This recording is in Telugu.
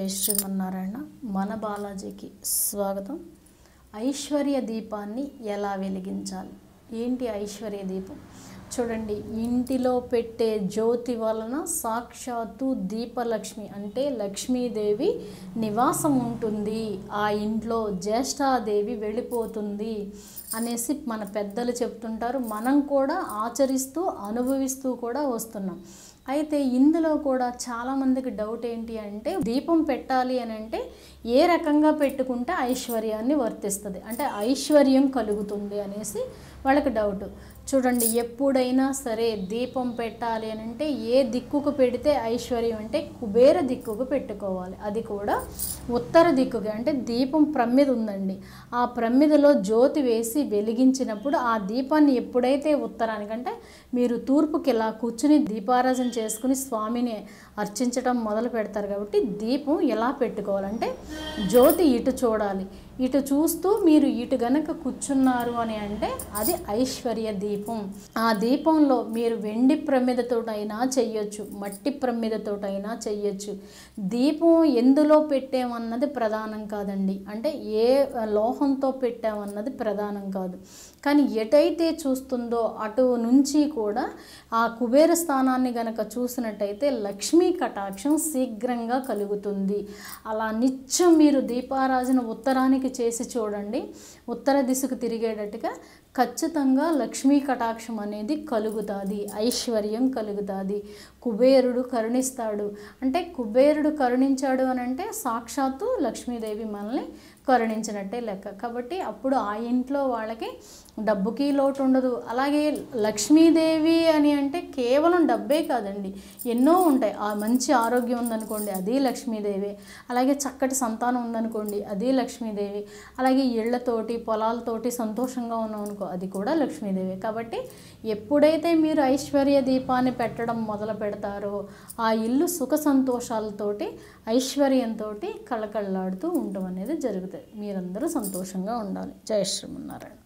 జై శ్రీమన్నారాయణ మన బాలాజీకి స్వాగతం ఐశ్వర్య దీపాన్ని ఎలా వెలిగించాలి ఏంటి ఐశ్వర్య దీపం చూడండి ఇంటిలో పెట్టే జ్యోతి వలన సాక్షాత్తు దీపలక్ష్మి అంటే లక్ష్మీదేవి నివాసం ఉంటుంది ఆ ఇంట్లో జ్యేష్ఠాదేవి వెళ్ళిపోతుంది అనేసి మన పెద్దలు చెప్తుంటారు మనం కూడా ఆచరిస్తూ అనుభవిస్తూ కూడా వస్తున్నాం అయితే ఇందులో కూడా చాలామందికి డౌట్ ఏంటి అంటే దీపం పెట్టాలి అని అంటే ఏ రకంగా పెట్టుకుంటే ఐశ్వర్యాన్ని వర్తిస్తుంది అంటే ఐశ్వర్యం కలుగుతుంది అనేసి వాళ్ళకి డౌట్ చూడండి ఎప్పుడైనా సరే దీపం పెట్టాలి అని అంటే ఏ దిక్కుకు పెడితే ఐశ్వర్యం అంటే కుబేర దిక్కుకు పెట్టుకోవాలి అది కూడా ఉత్తర దిక్కుకి అంటే దీపం ప్రమ్మిద ఉందండి ఆ ప్రమ్మిదలో జ్యోతి వేసి వెలిగించినప్పుడు ఆ దీపాన్ని ఎప్పుడైతే ఉత్తరానికంటే మీరు తూర్పుకి ఇలా కూర్చుని దీపారాజన చేసుకుని స్వామిని అర్చించడం మొదలు పెడతారు కాబట్టి దీపం ఎలా పెట్టుకోవాలంటే జ్యోతి ఇటు చూడాలి ఇటు చూస్తూ మీరు ఇటు గనక కూర్చున్నారు అని అంటే అది ఐశ్వర్య దీపం ఆ దీపంలో మీరు వెండి ప్రమిదతోటైనా చెయ్యొచ్చు మట్టి ప్రమిదతోటైనా చెయ్యొచ్చు దీపం ఎందులో పెట్టామన్నది ప్రధానం కాదండి అంటే ఏ లోహంతో పెట్టామన్నది ప్రధానం కాదు కానీ ఎటైతే చూస్తుందో అటు నుంచి కూడా ఆ కుబేర స్థానాన్ని గనక చూసినట్టయితే లక్ష్మీ కటాక్షం శీఘ్రంగా కలుగుతుంది అలా నిత్యం మీరు దీపారాజన ఉత్తరానికి చేసి చూడండి ఉత్తర దిశకు తిరిగేటట్టుగా ఖచ్చితంగా లక్ష్మీ కటాక్షం అనేది కలుగుతుంది ఐశ్వర్యం కలుగుతుంది కుబేరుడు కరుణిస్తాడు అంటే కుబేరుడు కరుణించాడు అని అంటే సాక్షాత్తు లక్ష్మీదేవి మనల్ని కరుణించినట్టే లెక్క కాబట్టి అప్పుడు ఆ ఇంట్లో వాళ్ళకి డబ్బుకి లోటు ఉండదు అలాగే లక్ష్మీదేవి అని అంటే కేవలం డబ్బే కాదండి ఎన్నో ఉంటాయి ఆ మంచి ఆరోగ్యం ఉందనుకోండి అది లక్ష్మీదేవి అలాగే చక్కటి సంతానం ఉందనుకోండి అది లక్ష్మీదేవి అలాగే ఇళ్లతోటి పొలాలతోటి సంతోషంగా ఉన్నాం అనుకో అది కూడా లక్ష్మీదేవి కాబట్టి ఎప్పుడైతే మీరు ఐశ్వర్య దీపాన్ని పెట్టడం మొదలు పెడతారో ఆ ఇల్లు సుఖ సంతోషాలతోటి ఐశ్వర్యంతో కళకళలాడుతూ ఉండడం అనేది జరుగుతుంది మీరందరూ సంతోషంగా ఉండాలి జయ శ్రీమన్నారాయణ